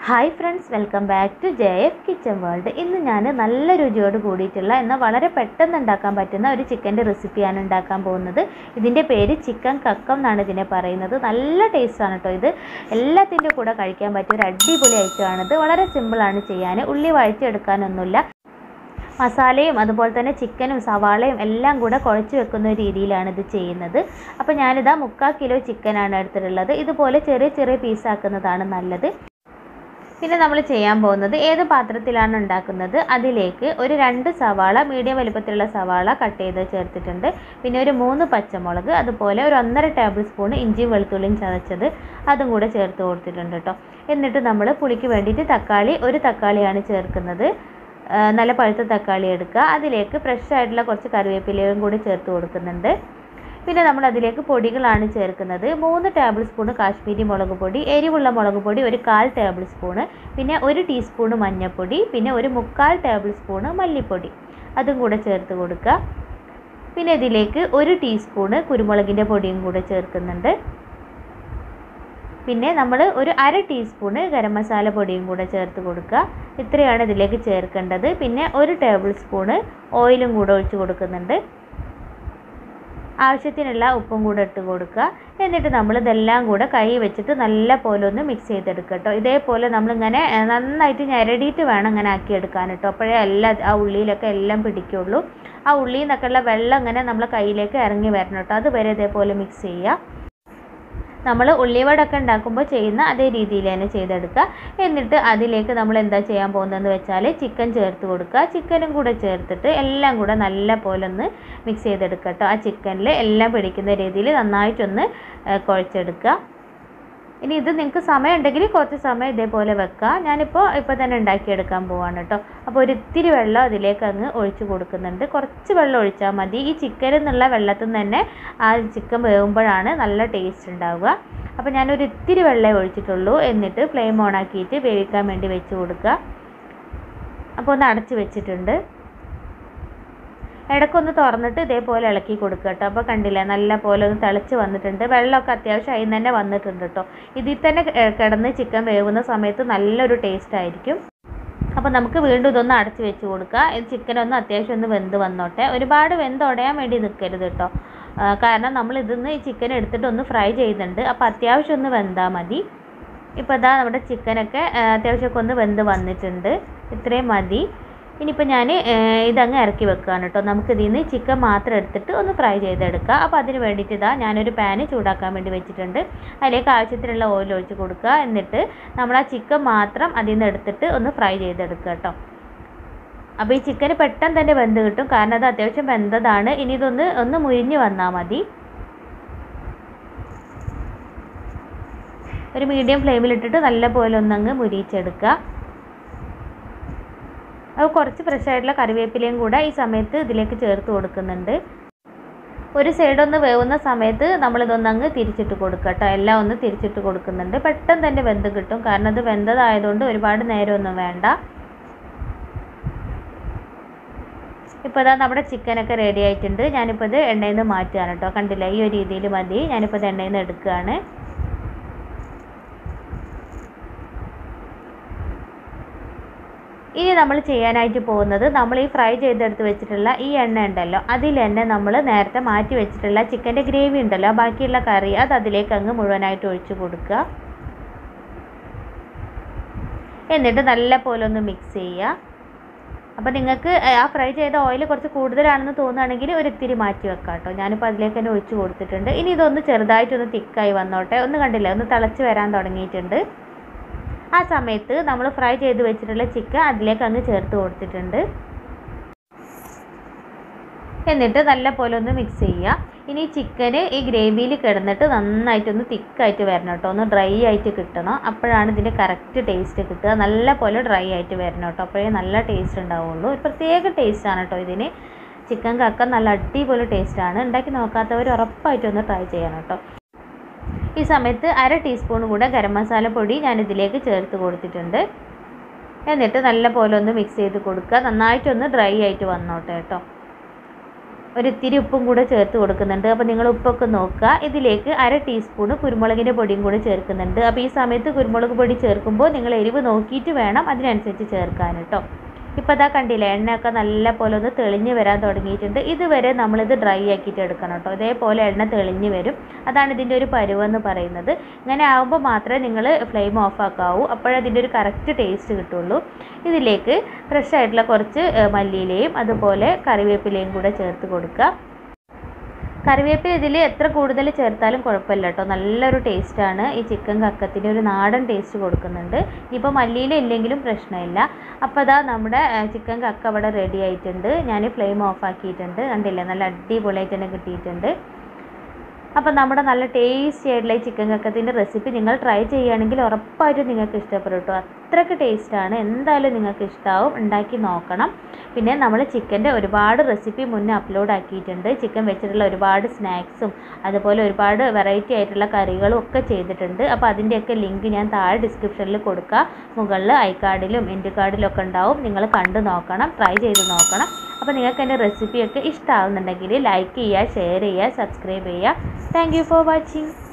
hi friends welcome back to J F kitchen world ഇന്ന് ഞാൻ നല്ല രുചിയോട് കൂടിയിട്ടുള്ള എന്നാൽ വളരെ പെട്ടെന്ന് ഉണ്ടാക്കാൻ പറ്റുന്ന ഒരു ചിക്കൻ്റെ റെസിപ്പിയാണ് ഉണ്ടാക്കാൻ പോകുന്നത് ഇതിൻ്റെ പേര് ചിക്കൻ കക്കം എന്നാണ് ഇതിനെ പറയുന്നത് നല്ല ടേസ്റ്റാണ് കേട്ടോ ഇത് എല്ലാത്തിൻ്റെ കൂടെ കഴിക്കാൻ പറ്റിയ ഒരു അടിപൊളി ഐറ്റമാണിത് വളരെ സിമ്പിളാണ് ചെയ്യാൻ ഉള്ളി വഴറ്റിയെടുക്കാനൊന്നുമില്ല മസാലയും അതുപോലെ തന്നെ ചിക്കനും സവാളയും എല്ലാം കൂടെ കുഴച്ച് വെക്കുന്ന ഒരു രീതിയിലാണ് ഇത് ചെയ്യുന്നത് അപ്പോൾ ഞാനിതാ മുക്കാൽ കിലോ ചിക്കനാണ് എടുത്തിട്ടുള്ളത് ഇതുപോലെ ചെറിയ ചെറിയ പീസാക്കുന്നതാണ് നല്ലത് പിന്നെ നമ്മൾ ചെയ്യാൻ പോകുന്നത് ഏത് പാത്രത്തിലാണ് ഉണ്ടാക്കുന്നത് അതിലേക്ക് ഒരു രണ്ട് സവാള മീഡിയം വലുപ്പത്തിലുള്ള സവാള കട്ട് ചെയ്ത് ചേർത്തിട്ടുണ്ട് പിന്നെ ഒരു മൂന്ന് പച്ചമുളക് അതുപോലെ ഒരു ഒന്നര ടേബിൾ സ്പൂൺ ഇഞ്ചിയും വെളുത്തുള്ളിയും ചതച്ചത് അതും കൂടെ ചേർത്ത് കൊടുത്തിട്ടുണ്ട് കേട്ടോ എന്നിട്ട് നമ്മൾ പുളിക്ക് വേണ്ടിയിട്ട് തക്കാളി ഒരു തക്കാളിയാണ് ചേർക്കുന്നത് ആ, നല്ല പഴുത്ത തക്കാളി എടുക്കുക അതിലേക്ക് ഫ്രഷ് ആയിട്ടുള്ള കുറച്ച് കറിവേപ്പിലയും കൂടി ചേർത്ത് കൊടുക്കുന്നുണ്ട് പിന്നെ നമ്മൾ അതിലേക്ക് പൊടികളാണ് ചേർക്കുന്നത് മൂന്ന് ടേബിൾ സ്പൂൺ കാശ്മീരി മുളക് പൊടി എരിവുള്ള മുളക് പൊടി ഒരു കാൽ ടേബിൾ സ്പൂണ് പിന്നെ ഒരു ടീസ്പൂണ് മഞ്ഞൾപ്പൊടി പിന്നെ ഒരു മുക്കാൽ ടേബിൾ സ്പൂണ് മല്ലിപ്പൊടി അതും കൂടെ ചേർത്ത് കൊടുക്കുക പിന്നെ ഇതിലേക്ക് ഒരു ടീസ്പൂണ് കുരുമുളകിൻ്റെ പൊടിയും കൂടെ ചേർക്കുന്നുണ്ട് പിന്നെ നമ്മൾ ഒരു അര ടീസ്പൂണ് ഗരം മസാല പൊടിയും കൂടെ ചേർത്ത് കൊടുക്കുക ഇത്രയാണ് ഇതിലേക്ക് ചേർക്കേണ്ടത് പിന്നെ ഒരു ടേബിൾ സ്പൂണ് ഓയിലും കൂടെ ഒഴിച്ച് കൊടുക്കുന്നുണ്ട് ആവശ്യത്തിനുള്ള ഉപ്പും കൂടെ ഇട്ട് കൊടുക്കുക എന്നിട്ട് നമ്മൾ ഇതെല്ലാം കൂടെ കൈ വെച്ചിട്ട് നല്ല പോലെ ഒന്ന് മിക്സ് ചെയ്തെടുക്കുക കേട്ടോ ഇതേപോലെ നമ്മളിങ്ങനെ ഏഹ്, നന്നായിട്ട് ഞെരടിയിട്ട് വേണം ഇങ്ങനെ ആക്കിയെടുക്കാൻ കേട്ടോ അപ്പോഴേ എല്ലാ ആ ഉള്ളിയിലൊക്കെ എല്ലാം പിടിക്കുള്ളൂ ആ ഉള്ളിയിൽ നിന്നൊക്കെയുള്ള വെള്ളം ഇങ്ങനെ നമ്മളെ കയ്യിലേക്ക് ഇറങ്ങി വരണം കേട്ടോ അതുവരെ ഇതേപോലെ മിക്സ് ചെയ്യുക നമ്മൾ ഉള്ളിവടൊക്കെ ഉണ്ടാക്കുമ്പോൾ ചെയ്യുന്ന അതേ രീതിയിൽ തന്നെ ചെയ്തെടുക്കുക എന്നിട്ട് അതിലേക്ക് നമ്മൾ എന്താ ചെയ്യാൻ പോകുന്നതെന്ന് വെച്ചാൽ ചിക്കൻ ചേർത്ത് കൊടുക്കുക ചിക്കനും കൂടെ ചേർത്തിട്ട് എല്ലാം കൂടെ നല്ല പോലെ ഒന്ന് മിക്സ് ചെയ്തെടുക്കുക കേട്ടോ ആ ചിക്കനിൽ എല്ലാം പിടിക്കുന്ന രീതിയിൽ നന്നായിട്ടൊന്ന് ഏഹ്, കുഴച്ചെടുക്കുക ഇനി ഇത് നിങ്ങൾക്ക് സമയം ഉണ്ടെങ്കിൽ കുറച്ച് സമയം ഇതേപോലെ വെക്കുക ഞാനിപ്പോൾ ഇപ്പോൾ തന്നെ ഉണ്ടാക്കിയെടുക്കാൻ പോവാണ് കേട്ടോ അപ്പോൾ ഒരു ഇത്തിരി വെള്ളം അതിലേക്ക് അങ്ങ് ഒഴിച്ച് കൊടുക്കുന്നുണ്ട് കുറച്ച് വെള്ളം ഒഴിച്ചാൽ മതി ഈ ചിക്കനിൽ നിന്നുള്ള വെള്ളത്തിൽ നിന്ന് തന്നെ ആ ചിക്കൻ വേകുമ്പോഴാണ് നല്ല ടേസ്റ്റ് ഉണ്ടാവുക അപ്പോൾ ഞാനൊരു ഇത്തിരി വെള്ളമേ ഒഴിച്ചിട്ടുള്ളൂ എന്നിട്ട് ഫ്ലെയിം ഓൺ ആക്കിയിട്ട് വേവിക്കാൻ വേണ്ടി വെച്ച് കൊടുക്കുക അപ്പോൾ ഒന്ന് അടച്ച് വെച്ചിട്ടുണ്ട് ഇടയ്ക്കൊന്ന് തുറന്നിട്ട് ഇതേപോലെ ഇളക്കി കൊടുക്കുക കേട്ടോ അപ്പോൾ കണ്ടില്ലേ നല്ല പോലെ ഒന്ന് തിളച്ച് വന്നിട്ടുണ്ട് വെള്ളമൊക്കെ അത്യാവശ്യം അതിൽ തന്നെ വന്നിട്ടുണ്ട് കേട്ടോ ഇതിൽ തന്നെ ഏഹ്, കിടന്ന് ചിക്കൻ വേവുന്ന സമയത്ത് നല്ലൊരു ടേസ്റ്റ് ആയിരിക്കും അപ്പോൾ നമുക്ക് വീണ്ടും ഇതൊന്ന് അടച്ച് വെച്ച് കൊടുക്കുക ഇത് ചിക്കൻ ഒന്ന് അത്യാവശ്യം ഒന്ന് വെന്ത് വന്നോട്ടെ ഒരുപാട് വെന്ത് ഉടയാൻ വേണ്ടി നിൽക്കരുത് കേട്ടോ ആ, കാരണം നമ്മൾ ഇതിന്ന് ഈ ചിക്കൻ എടുത്തിട്ട് ഒന്ന് ഫ്രൈ ചെയ്യുന്നുണ്ട് അപ്പോൾ അത്യാവശ്യം ഒന്ന് വെന്താൽ മതി ഇപ്പോൾ ഇതാ നമ്മുടെ ചിക്കനൊക്കെ ആ, അത്യാവശ്യമൊക്കെ ഒന്ന് വെന്ത് വന്നിട്ടുണ്ട് ഇത്രയും മതി ഇനിയിപ്പോൾ ഞാൻ ഇതങ്ങ് ഇറക്കി വെക്കുകയാണ് കേട്ടോ നമുക്ക് ഇതിൽ നിന്ന് ചിക്കൻ മാത്രം എടുത്തിട്ട് ഒന്ന് ഫ്രൈ ചെയ്തെടുക്കുക അപ്പോൾ അതിന് വേണ്ടിയിട്ട് ഇതാ ഞാനൊരു പാന് ചൂടാക്കാൻ വേണ്ടി വെച്ചിട്ടുണ്ട് അതിലേക്ക് ആവശ്യത്തിനുള്ള ഓയിൽ ഒഴിച്ച് കൊടുക്കുക എന്നിട്ട് നമ്മൾ ആ ചിക്കൻ മാത്രം അതിൽ നിന്ന് എടുത്തിട്ട് ഒന്ന് ഫ്രൈ ചെയ്തെടുക്കുക കേട്ടോ അപ്പോൾ ഈ ചിക്കന് പെട്ടെന്ന് തന്നെ വെന്ത് കിട്ടും കാരണം അത് അത്യാവശ്യം വെന്തതാണ് ഇനി ഇതൊന്ന് ഒന്ന് മുരിഞ്ഞ് വന്നാൽ മതി ഒരു മീഡിയം ഫ്ലെയിമിലിട്ടിട്ട് നല്ല പോലെ ഒന്നങ്ങ് മുരിയിച്ചെടുക്കുക അപ്പോൾ കുറച്ച് ഫ്രഷ് ആയിട്ടുള്ള കറിവേപ്പിലയും കൂടെ ഈ സമയത്ത് ഇതിലേക്ക് ചേർത്ത് കൊടുക്കുന്നുണ്ട് ഒരു സൈഡ് ഒന്ന് വേവുന്ന സമയത്ത് നമ്മളിതൊന്നങ്ങ് തിരിച്ചിട്ട് കൊടുക്കുക കേട്ടോ എല്ലാം ഒന്ന് തിരിച്ചിട്ട് കൊടുക്കുന്നുണ്ട് പെട്ടെന്ന് തന്നെ വെന്ത് കിട്ടും കാരണം അത് വെന്തതായതുകൊണ്ട് ഒരുപാട് നേരമൊന്നും വേണ്ട ഇപ്പോൾ ഇതാ നമ്മുടെ ചിക്കനൊക്കെ റെഡി ആയിട്ടുണ്ട് ഞാനിപ്പോൾ ഇത് എണ്ണയിൽ നിന്ന് മാറ്റുകയാണ് കേട്ടോ കണ്ടില്ല ഈ ഒരു രീതിയിൽ മതി ഞാനിപ്പോൾ ഇത് എണ്ണയിൽ നിന്ന് എടുക്കുകയാണ് ഇനി നമ്മൾ ചെയ്യാനായിട്ട് പോകുന്നത് നമ്മൾ ഈ ഫ്രൈ ചെയ്തെടുത്ത് വെച്ചിട്ടുള്ള ഈ എണ്ണ ഉണ്ടല്ലോ അതിൽ തന്നെ നമ്മൾ നേരത്തെ മാറ്റി വെച്ചിട്ടുള്ള ചിക്കൻ്റെ ഗ്രേവി ഉണ്ടല്ലോ ബാക്കിയുള്ള കറി അത് അതിലേക്ക് അങ്ങ് മുഴുവനായിട്ട് ഒഴിച്ച് കൊടുക്കുക എന്നിട്ട് നല്ല പോലെ ഒന്ന് മിക്സ് ചെയ്യുക അപ്പോൾ നിങ്ങൾക്ക് ആ ഫ്രൈ ചെയ്ത ഓയിൽ കുറച്ച് കൂടുതലാണെന്ന് തോന്നുകയാണെങ്കിൽ ഒരു ഇത്തിരി മാറ്റി വെക്കാം കേട്ടോ ഞാനിപ്പോൾ അതിലേക്ക് തന്നെ ഒഴിച്ച് കൊടുത്തിട്ടുണ്ട് ഇനി ഇതൊന്ന് ചെറുതായിട്ടൊന്ന് തിക്കായി വന്നോട്ടെ ഒന്ന് കണ്ടില്ലേ ഒന്ന് തിളച്ച് വരാൻ തുടങ്ങിയിട്ടുണ്ട് ആ സമയത്ത് നമ്മൾ ഫ്രൈ ചെയ്ത് വെച്ചിട്ടുള്ള ചിക്കൻ അതിലേക്ക് അങ്ങ് ചേർത്ത് കൊടുത്തിട്ടുണ്ട് എന്നിട്ട് നല്ല പോലെ ഒന്ന് മിക്സ് ചെയ്യുക ഇനി ചിക്കന് ഈ ഗ്രേവിയിൽ കിടന്നിട്ട് നന്നായിട്ടൊന്ന് തിക്കായിട്ട് വരണം കേട്ടോ ഒന്ന് ഡ്രൈ ആയിട്ട് കിട്ടണം അപ്പോഴാണ് ഇതിൻ്റെ കറക്റ്റ് ടേസ്റ്റ് കിട്ടുക നല്ല പോലെ ഡ്രൈ ആയിട്ട് വരണം കേട്ടോ അപ്പോഴേ നല്ല ടേസ്റ്റ് ഉണ്ടാവുള്ളൂ ഒരു പ്രത്യേക ടേസ്റ്റാണ് കേട്ടോ ഇതിന് ചിക്കൻ കക്ക നല്ല അടിപൊളി ടേസ്റ്റാണ് ഉണ്ടാക്കി നോക്കാത്തവർ ഉറപ്പായിട്ടൊന്ന് ട്രൈ ചെയ്യണം കേട്ടോ ഈ സമയത്ത് അര ടീസ്പൂൺ കൂടെ ഗരം മസാല പൊടി ഞാൻ ഇതിലേക്ക് ചേർത്ത് കൊടുത്തിട്ടുണ്ട് എന്നിട്ട് നല്ല പോലെ ഒന്ന് മിക്സ് ചെയ്ത് കൊടുക്കുക നന്നായിട്ടൊന്ന് ഡ്രൈ ആയിട്ട് വന്നോട്ടെ കേട്ടോ ഒരിത്തിരി ഉപ്പും കൂടെ ചേർത്ത് കൊടുക്കുന്നുണ്ട് അപ്പോൾ നിങ്ങൾ ഉപ്പൊക്കെ നോക്കുക ഇതിലേക്ക് അര ടീസ്പൂണ് കുരുമുളകിൻ്റെ പൊടിയും കൂടെ ചേർക്കുന്നുണ്ട് അപ്പോൾ ഈ സമയത്ത് കുരുമുളക് പൊടി ചേർക്കുമ്പോൾ നിങ്ങൾ എരിവ് നോക്കിയിട്ട് വേണം അതിനനുസരിച്ച് ചേർക്കാൻ കേട്ടോ ഇപ്പോൾ അതാ കണ്ടില്ലേ എണ്ണയൊക്കെ നല്ല പോലെ ഒന്ന് തെളിഞ്ഞ് വരാൻ തുടങ്ങിയിട്ടുണ്ട് ഇതുവരെ നമ്മളിത് ഡ്രൈ ആക്കിയിട്ട് എടുക്കണം കേട്ടോ ഇതേപോലെ എണ്ണ തെളിഞ്ഞ് വരും അതാണ് ഇതിൻ്റെ ഒരു പരുവെന്ന് പറയുന്നത് ഇങ്ങനെ ആകുമ്പോൾ മാത്രമേ നിങ്ങൾ ഫ്ലെയിം ഓഫ് ആക്കാവൂ അപ്പോഴേ അതിൻ്റെ ഒരു കറക്റ്റ് ടേസ്റ്റ് കിട്ടുള്ളൂ ഇതിലേക്ക് ഫ്രഷ് ആയിട്ടുള്ള കുറച്ച് ഏഹ്, മല്ലിയിലയും അതുപോലെ കറിവേപ്പിലയും കൂടെ ചേർത്ത് കൊടുക്കുക കറിവേപ്പില ഇതിൽ എത്ര കൂടുതൽ ചേർത്താലും കുഴപ്പമില്ല കേട്ടോ നല്ലൊരു ടേസ്റ്റാണ് ഈ ചിക്കൻ കക്കത്തിന് ഒരു നാടൻ ടേസ്റ്റ് കൊടുക്കുന്നുണ്ട് ഇപ്പോൾ മല്ലിയില ഇല്ലെങ്കിലും പ്രശ്നമില്ല അപ്പോൾ അതാ നമ്മുടെ ചിക്കൻ കക്ക അവിടെ റെഡി ആയിട്ടുണ്ട് ഞാൻ ഫ്ലെയിം ഓഫ് ആക്കിയിട്ടുണ്ട് കണ്ടില്ലേ നല്ല അടിപൊളിയായിട്ട് തന്നെ കിട്ടിയിട്ടുണ്ട് അപ്പോൾ നമ്മുടെ നല്ല ടേസ്റ്റി ആയിട്ടുള്ള ഈ ചിക്കൻ കക്കത്തിൻ്റെ റെസിപ്പി നിങ്ങൾ ട്രൈ ചെയ്യുകയാണെങ്കിൽ ഉറപ്പായിട്ടും നിങ്ങൾക്ക് ഇഷ്ടപ്പെടും കേട്ടോ അത്രയ്ക്ക് ടേസ്റ്റാണ് എന്തായാലും നിങ്ങൾക്ക് ഇഷ്ടമാവും ഉണ്ടാക്കി നോക്കണം പിന്നെ നമ്മൾ ചിക്കൻ്റെ ഒരുപാട് റെസിപ്പി മുന്നേ അപ്ലോഡ് ആക്കിയിട്ടുണ്ട് ചിക്കൻ വെച്ചിട്ടുള്ള ഒരുപാട് സ്നാക്സും അതുപോലെ ഒരുപാട് വെറൈറ്റി ആയിട്ടുള്ള കറികളും ഒക്കെ ചെയ്തിട്ടുണ്ട് അപ്പോൾ അതിൻ്റെയൊക്കെ ലിങ്ക് ഞാൻ താഴെ ഡിസ്ക്രിപ്ഷനിൽ കൊടുക്കുക മുകളിൽ ഐ കാർഡിലും എൻഡ് കാർഡിലും ഒക്കെ ഉണ്ടാവും നിങ്ങൾ കണ്ടു നോക്കണം ട്രൈ ചെയ്ത് നോക്കണം അപ്പോൾ നിങ്ങൾക്ക് എൻ്റെ റെസിപ്പിയൊക്കെ ഇഷ്ടമാവുന്നുണ്ടെങ്കിൽ ലൈക്ക് ചെയ്യുക ഷെയർ ചെയ്യുക സബ്സ്ക്രൈബ് ചെയ്യുക താങ്ക് യു ഫോർ വാച്ചിങ്